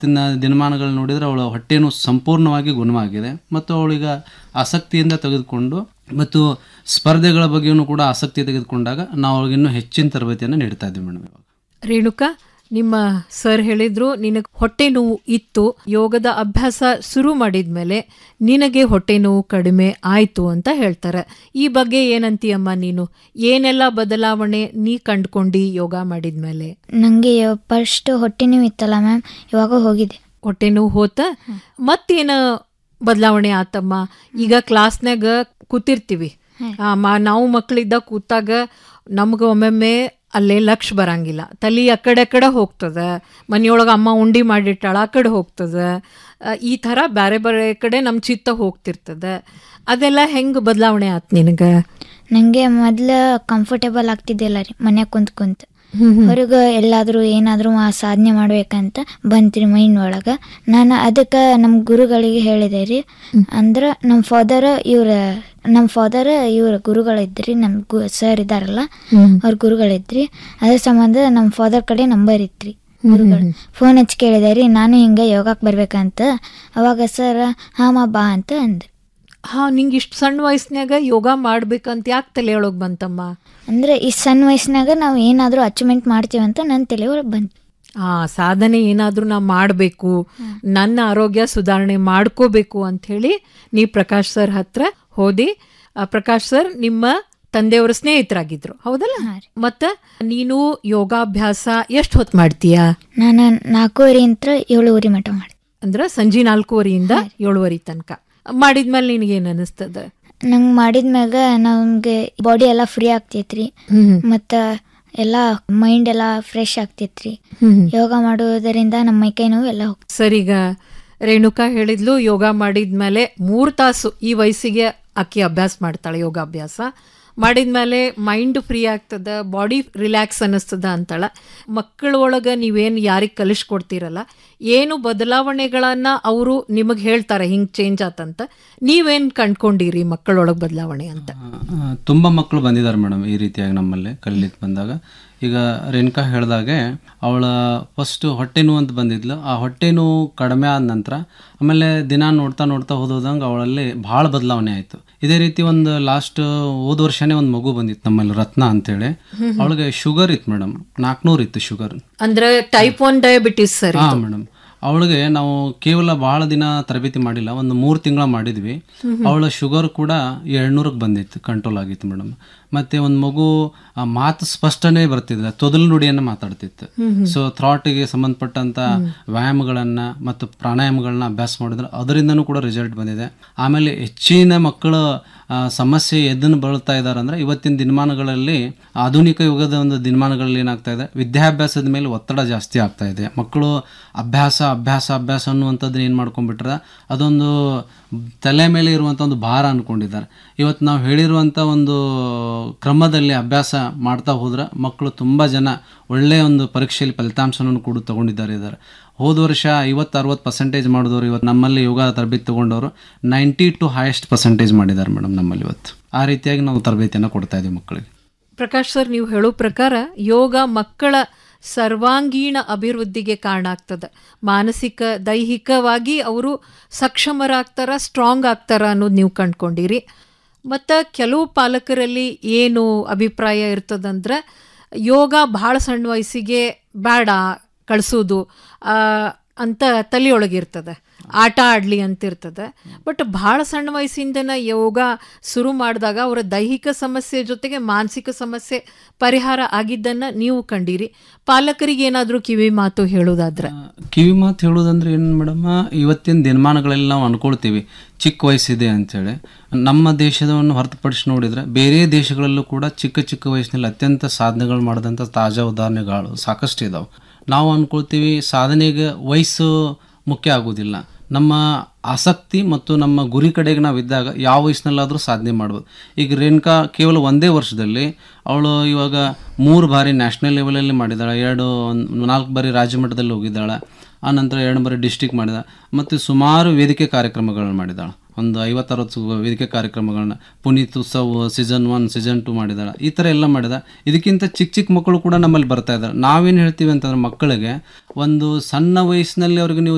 ಇವತ್ತಿನ ದಿನಮಾನಗಳು ನೋಡಿದರೆ ಅವಳ ಹೊಟ್ಟೆನೂ ಸಂಪೂರ್ಣವಾಗಿ ಗುಣವಾಗಿದೆ ಮತ್ತು ಅವಳೀಗ ಆಸಕ್ತಿಯಿಂದ ತೆಗೆದುಕೊಂಡು ಮತ್ತು ಸ್ಪರ್ಧೆಗಳ ಬಗ್ಗೆಯೂ ಕೂಡ ಆಸಕ್ತಿ ತೆಗೆದುಕೊಂಡಾಗ ನಾವು ಅವಳಿಗೆ ಇನ್ನೂ ಹೆಚ್ಚಿನ ತರಬೇತಿಯನ್ನು ನೀಡ್ತಾ ಇದ್ದೀವಿ ಮೇಡಮ್ ಇವಾಗ ರೇಣುಕಾ ನಿಮ್ಮ ಸರ್ ಹೇಳಿದ್ರು ನಿನಗೆ ಹೊಟ್ಟೆ ನೋವು ಇತ್ತು ಯೋಗದ ಅಭ್ಯಾಸ ಶುರು ಮಾಡಿದ್ಮೇಲೆ ನಿನಗೆ ಹೊಟ್ಟೆ ನೋವು ಕಡಿಮೆ ಆಯ್ತು ಅಂತ ಹೇಳ್ತಾರೆ ಈ ಬಗ್ಗೆ ಏನಂತೀಯಮ್ಮ ನೀನು ಏನೆಲ್ಲ ಬದಲಾವಣೆ ನೀ ಕಂಡ್ಕೊಂಡಿ ಯೋಗ ಮಾಡಿದ್ಮೇಲೆ ನನಗೆ ಫಸ್ಟ್ ಹೊಟ್ಟೆ ನೋವು ಇತ್ತಲ್ಲ ಮ್ಯಾಮ್ ಇವಾಗ ಹೋಗಿದೆ ಹೊಟ್ಟೆ ನೋವು ಹೋತ ಮತ್ತೇನ ಬದಲಾವಣೆ ಆತಮ್ಮ ಈಗ ಕ್ಲಾಸ್ನಾಗ ಕೂತಿರ್ತೀವಿ ಆ, ಮ- ನಾವು ಮಕ್ಕಳಿದ್ದ ಕೂತಾಗ ನಮ್ಗೆ ಒಮ್ಮೊಮ್ಮೆ ಅಲ್ಲೇ ಲಕ್ಷ ಬರಂಗಿಲ್ಲ ತಲೆ ಆ ಕಡೆ ಕಡೆ ಹೋಗ್ತದೆ ಮನೆಯೊಳಗೆ ಅಮ್ಮ ಉಂಡಿ ಮಾಡಿಟ್ಟಾಳ ಆ ಕಡೆ ಹೋಗ್ತದೆ ಆ, ಈ ಥರ ಬೇರೆ ಬೇರೆ ಕಡೆ ನಮ್ಮ ಚಿತ್ತ ಹೋಗ್ತಿರ್ತದೆ ಅದೆಲ್ಲ ಹೆಂಗೆ ಬದಲಾವಣೆ ಆತ್ ನಿನಗೆ ನನಗೆ ಮೊದ್ಲು ಕಂಫರ್ಟೇಬಲ್ ಆಗ್ತಿದ್ದಿಲ್ಲ ರೀ ಮನ್ಯಾಗ ಕುಂತ್ ಕುಂತ್ ಹೊರಗೆ ಎಲ್ಲಾದರೂ ಏನಾದರೂ ಸಾಧನೆ ಮಾಡ್ಬೇಕಂತ ಬಂತ್ರಿ ಮೈಂಡ್ ಒಳಗೆ ನಾನು ಅದಕ್ಕೆ ನಮ್ಮ ಗುರುಗಳಿಗೆ ಹೇಳಿದೆ ರೀ ಅಂದ್ರೆ ನಮ್ಮ ಫಾದರ್ ಇವ್ರ ನಮ್ಮ ಫಾದರ್ ಇವ್ರ ಗುರುಗಳಿದ್ರಿ ನಮ್ಮ ಗು ಸರ್ ಇದಾರಲ್ಲ ಅವ್ರ ಗುರುಗಳಿದ್ರಿ ಅದ್ರ ಸಂಬಂಧ ನಮ್ಮ ಫಾದರ್ ಕಡೆ ನಂಬರ್ ಇತ್ರಿ ಗುರುಗಳು ಫೋನ್ ಹಚ್ಚಿ ಕೇಳಿದೆ ರೀ ನಾನು ಹಿಂಗೆ ಯೋಗಕ್ಕೆ ಬರ್ಬೇಕಂತ ಅವಾಗ ಸರ್ ಹಾಂ ಬಾ ಅಂತ ಅಂದ್ರು ಹಾ ನಿಂಗೆ ಇಷ್ಟು ಸಣ್ಣ ವಯಸ್ಸಿನಾಗ ಯೋಗ ಮಾಡ್ಬೇಕಂತ ಯಾಕೆ ತಲೆ ಒಳಗೆ ಬಂತಮ್ಮ ಅಂದ್ರೆ ಈ ಸಣ್ಣ ವಯಸ್ಸಿನಾಗ ನಾವು ಏನಾದರೂ ಅಚೀವ್ಮೆಂಟ್ ಮಾಡ್ತೀವಂತ ನನ್ನ ತಲೆ ಒಳಗೆ ಬಂತು ಆ ಸಾಧನೆ ಏನಾದರೂ ನಾ ಮಾಡಬೇಕು ನನ್ನ ಆರೋಗ್ಯ ಸುಧಾರಣೆ ಮಾಡ್ಕೋಬೇಕು ಅಂತ ಹೇಳಿ ನೀ ಪ್ರಕಾಶ್ ಸರ್ ಹತ್ರ ಹೋದಿ ಆ, ಪ್ರಕಾಶ್ ಸರ್ ನಿಮ್ಮ ತಂದೆಯವರ ಸ್ನೇಹಿತರಾಗಿದ್ರು ಹೌದಲ್ಲ ಮತ್ತ ನೀನು ಯೋಗಾಭ್ಯಾಸ ಎಷ್ಟು ಹೊತ್ತು ಮಾಡ್ತೀಯಾ ನಾನು ನಾಲ್ಕೂವರೆಯಿಂದ ಏಳುವರೆ ಮಠ ಮಾಡಿ ಅಂದ್ರ ಸಂಜೆ ನಾಲ್ಕೂವರೆಯಿಂದ ಏಳುವರೆ ತನಕ ಮಾಡಿದ್ಮೇಲೆ ನಿನಗೇನು ಅನಿಸ್ತದ ನಂಗೆ ಮಾಡಿದ್ಮ್ಯಾಗ ನಮಗೆ ಬಾಡಿ ಎಲ್ಲ ಫ್ರೀ ಆಗ್ತೈತ್ರಿ ಮತ್ತು ಎಲ್ಲ ಮೈಂಡ್ ಎಲ್ಲ ಫ್ರೆಶ್ ಆಗ್ತೈತ್ರಿ ಯೋಗ ಮಾಡೋದರಿಂದ ನಮ್ಮ ಮೈಕೈ ನೋವು ಎಲ್ಲ ಹೋಗ್ತದೆ ಸರಿಗ ರೇಣುಕಾ ಹೇಳಿದ್ಲು ಯೋಗ ಮಾಡಿದ್ಮೇಲೆ ಮೂರು ತಾಸು ಈ ವಯಸ್ಸಿಗೆ ಅಕ್ಕಿ ಅಭ್ಯಾಸ ಮಾಡ್ತಾಳೆ ಯೋಗಾಭ್ಯಾಸ ಮಾಡಿದ್ಮೇಲೆ ಮೈಂಡ್ ಫ್ರೀ ಆಗ್ತದ ಬಾಡಿ ರಿಲ್ಯಾಕ್ಸ್ ಅನ್ನಿಸ್ತದ ಅಂತಾಳ ಮಕ್ಕಳ ಒಳಗೆ ನೀವೇನು ಯಾರಿಗೆ ಕಲಿಸ್ಕೊಡ್ತೀರಲ್ಲ ಏನು ಬದಲಾವಣೆಗಳನ್ನ ಅವರು ನಿಮಗೆ ಹೇಳ್ತಾರೆ ಹಿಂಗೆ ಚೇಂಜ್ ಆತಂತ ನೀವೇನು ಕಂಡ್ಕೊಂಡಿರಿ ಮಕ್ಕಳೊಳಗೆ ಬದಲಾವಣೆ ಅಂತ ಆ, ತುಂಬ ಮಕ್ಕಳು ಬಂದಿದ್ದಾರೆ ಮೇಡಮ್ ಈ ರೀತಿಯಾಗಿ ನಮ್ಮಲ್ಲಿ ಕಲೀಲಿಕ್ಕೆ ಬಂದಾಗ ಈಗ ರೇಣುಕಾ ಹೇಳ್ದಾಗೆ ಅವಳ ಫಸ್ಟ್ ಹೊಟ್ಟೆ ನೋವು ಅಂತ ಬಂದಿದ್ಲು ಆ ಹೊಟ್ಟೆ ನೋವು ಕಡಿಮೆ ಆದ ನಂತರ ಆಮೇಲೆ ದಿನ ನೋಡ್ತಾ ನೋಡ್ತಾ ಹೋದಂಗೆ ಅವಳಲ್ಲಿ ಭಾಳ ಬದಲಾವಣೆ ಆಯಿತು ಇದೇ ರೀತಿ ಒಂದು ಲಾಸ್ಟ್ ಹೋದ ವರ್ಷನೇ ಒಂದು ಮಗು ಬಂದಿತ್ತು ನಮ್ಮಲ್ಲಿ ರತ್ನ ಅಂತೇಳಿ ಅವಳಿಗೆ ಶುಗರ್ ಇತ್ತು ಮೇಡಮ್ ನಾಲ್ಕುನೂರು ಇತ್ತು ಶುಗರ್ ಅಂದ್ರೆ ಟೈಪ್ ಒನ್ ಡಯಾಬಿಟಿಸ್ ಸರ್ ಹಾಂ ಮೇಡಮ್ ಅವಳಿಗೆ ನಾವು ಕೇವಲ ಬಹಳ ದಿನ ತರಬೇತಿ ಮಾಡಿಲ್ಲ ಒಂದು ಮೂರು ತಿಂಗಳ ಮಾಡಿದ್ವಿ ಅವಳ ಶುಗರ್ ಕೂಡ ಏಳ್ನೂರಕ್ಕೆ ಬಂದಿತ್ತು ಕಂಟ್ರೋಲ್ ಆಗಿತ್ತು ಮೇಡಮ್ ಮತ್ತೆ ಒಂದು ಮಗು ಆ ಮಾತು ಸ್ಪಷ್ಟನೇ ಬರ್ತಿದ್ದ ತೊದಲು ನುಡಿಯನ್ನು ಮಾತಾಡ್ತಿತ್ತು ಸೊ ಥ್ರಾಟಿಗೆ ಸಂಬಂಧಪಟ್ಟಂತ ವ್ಯಾಯಾಮಗಳನ್ನ ಮತ್ತು ಪ್ರಾಣಾಯಾಮಗಳನ್ನ ಅಭ್ಯಾಸ ಮಾಡಿದ್ರೆ ಅದರಿಂದನೂ ಕೂಡ ರಿಸಲ್ಟ್ ಬಂದಿದೆ ಆಮೇಲೆ ಹೆಚ್ಚಿನ ಮಕ್ಕಳು ಆ, ಸಮಸ್ಯೆ ಎದನ್ನು ಬಳಲ್ತಾ ಇದ್ದಾರೆ ಅಂದ್ರೆ ಇವತ್ತಿನ ದಿನಮಾನಗಳಲ್ಲಿ ಆಧುನಿಕ ಯುಗದ ಒಂದು ದಿನಮಾನಗಳಲ್ಲಿ ಏನಾಗ್ತಾ ಇದೆ ವಿದ್ಯಾಭ್ಯಾಸದ ಮೇಲೆ ಒತ್ತಡ ಜಾಸ್ತಿ ಆಗ್ತಾ ಇದೆ ಮಕ್ಕಳು ಅಭ್ಯಾಸ ಅಭ್ಯಾಸ ಅಭ್ಯಾಸ ಅನ್ನುವಂಥದ್ದನ್ನ ಏನು ಮಾಡ್ಕೊಂಡ್ಬಿಟ್ರೆ ಅದೊಂದು ತಲೆ ಮೇಲೆ ಇರುವಂಥ ಒಂದು ಭಾರ ಅಂದ್ಕೊಂಡಿದ್ದಾರೆ ಇವತ್ತು ನಾವು ಹೇಳಿರುವಂಥ ಒಂದು ಕ್ರಮದಲ್ಲಿ ಅಭ್ಯಾಸ ಮಾಡ್ತಾ ಹೋದ್ರೆ ಮಕ್ಕಳು ತುಂಬ ಜನ ಒಳ್ಳೆಯ ಒಂದು ಪರೀಕ್ಷೆಯಲ್ಲಿ ಫಲಿತಾಂಶವನ್ನು ಕೂಡ ತಗೊಂಡಿದ್ದಾರೆ ಇದ್ದಾರೆ ಹೋದ ವರ್ಷ ಐವತ್ತು ಅರವತ್ತು ಪರ್ಸೆಂಟೇಜ್ ಮಾಡಿದವರು ಇವತ್ತು ನಮ್ಮಲ್ಲಿ ಯೋಗ ತರಬೇತಿ ತಗೊಂಡವರು ನೈಂಟಿ ಟು ಹೈಯೆಸ್ಟ್ ಪರ್ಸೆಂಟೇಜ್ ಮಾಡಿದ್ದಾರೆ ಮೇಡಮ್ ನಮ್ಮಲ್ಲಿ ಇವತ್ತು ಆ ರೀತಿಯಾಗಿ ನಾವು ತರಬೇತಿಯನ್ನು ಕೊಡ್ತಾ ಇದ್ದೀವಿ ಮಕ್ಕಳಿಗೆ ಪ್ರಕಾಶ್ ಸರ್ ನೀವು ಹೇಳೋ ಪ್ರಕಾರ ಯೋಗ ಮಕ್ಕಳ ಸರ್ವಾಂಗೀಣ ಅಭಿವೃದ್ಧಿಗೆ ಕಾರಣ ಆಗ್ತದೆ ಮಾನಸಿಕ ದೈಹಿಕವಾಗಿ ಅವರು ಸಕ್ಷಮರಾಗ್ತಾರ ಸ್ಟ್ರಾಂಗ್ ಆಗ್ತಾರ ಅನ್ನೋದು ನೀವು ಕಂಡ್ಕೊಂಡಿರಿ ಮತ್ತು ಕೆಲವು ಪಾಲಕರಲ್ಲಿ ಏನು ಅಭಿಪ್ರಾಯ ಇರ್ತದಂದ್ರೆ ಯೋಗ ಭಾಳ ಸಣ್ಣ ವಯಸ್ಸಿಗೆ ಬೇಡ ಕಳಿಸೋದು ಅಂತ ತಲೆಯೊಳಗಿರ್ತದೆ ಆಟ ಆಡಲಿ ಅಂತಿರ್ತದೆ ಬಟ್ ಭಾಳ ಸಣ್ಣ ವಯಸ್ಸಿಂದನ ಯೋಗ ಶುರು ಮಾಡಿದಾಗ ಅವರ ದೈಹಿಕ ಸಮಸ್ಯೆ ಜೊತೆಗೆ ಮಾನಸಿಕ ಸಮಸ್ಯೆ ಪರಿಹಾರ ಆಗಿದ್ದನ್ನು ನೀವು ಕಂಡೀರಿ ಪಾಲಕರಿಗೆ ಏನಾದರೂ ಕಿವಿ ಮಾತು ಹೇಳೋದಾದ್ರೆ ಕಿವಿ ಮಾತು ಹೇಳೋದಂದ್ರೆ ಏನು ಮೇಡಮ್ ಇವತ್ತಿನ ದಿನಮಾನಗಳಲ್ಲಿ ನಾವು ಅನ್ಕೊಳ್ತೀವಿ ಚಿಕ್ಕ ವಯಸ್ಸಿದೆ ಅಂತೇಳಿ ನಮ್ಮ ದೇಶದವನ್ನು ಹೊರತುಪಡಿಸಿ ನೋಡಿದರೆ ಬೇರೆ ದೇಶಗಳಲ್ಲೂ ಕೂಡ ಚಿಕ್ಕ ಚಿಕ್ಕ ವಯಸ್ಸಿನಲ್ಲಿ ಅತ್ಯಂತ ಸಾಧನೆಗಳು ಮಾಡಿದಂಥ ತಾಜಾ ಉದಾಹರಣೆಗಳು ಸಾಕಷ್ಟು ಇದಾವೆ ನಾವು ಅನ್ಕೊಳ್ತೀವಿ ಸಾಧನೆಗೆ ವಯಸ್ಸು ಮುಖ್ಯ ಆಗೋದಿಲ್ಲ ನಮ್ಮ ಆಸಕ್ತಿ ಮತ್ತು ನಮ್ಮ ಗುರಿ ಕಡೆಗೆ ನಾವು ಇದ್ದಾಗ ಯಾವ ವಯಸ್ಸಿನಲ್ಲಾದರೂ ಸಾಧನೆ ಮಾಡ್ಬೋದು ಈಗ ರೇಣುಕಾ ಕೇವಲ ಒಂದೇ ವರ್ಷದಲ್ಲಿ ಅವಳು ಇವಾಗ ಮೂರು ಬಾರಿ ನ್ಯಾಷನಲ್ ಲೆವೆಲಲ್ಲಿ ಮಾಡಿದ್ದಾಳೆ ಎರಡು ಒಂದು ನಾಲ್ಕು ಬಾರಿ ರಾಜ್ಯ ಮಟ್ಟದಲ್ಲಿ ಹೋಗಿದ್ದಾಳೆ ಆನಂತರ ಎರಡು ಬಾರಿ ಡಿಸ್ಟಿಕ್ ಮಾಡಿದ ಮತ್ತು ಸುಮಾರು ವೇದಿಕೆ ಕಾರ್ಯಕ್ರಮಗಳನ್ನು ಮಾಡಿದ್ದಾಳೆ ಒಂದು ಐವತ್ತರವತ್ತು ವೇದಿಕೆ ಕಾರ್ಯಕ್ರಮಗಳನ್ನ ಪುನೀತ್ ಉತ್ಸವ ಸೀಸನ್ ಒನ್ ಸೀಸನ್ ಟು ಮಾಡಿದಾಳೆ ಈ ಥರ ಎಲ್ಲ ಮಾಡಿದ ಇದಕ್ಕಿಂತ ಚಿಕ್ಕ ಚಿಕ್ಕ ಮಕ್ಕಳು ಕೂಡ ನಮ್ಮಲ್ಲಿ ಬರ್ತಾ ಇದ್ದಾರೆ ನಾವೇನು ಹೇಳ್ತೀವಿ ಅಂತಂದ್ರೆ ಮಕ್ಕಳಿಗೆ ಒಂದು ಸಣ್ಣ ವಯಸ್ಸಿನಲ್ಲಿ ಅವ್ರಿಗೆ ನೀವು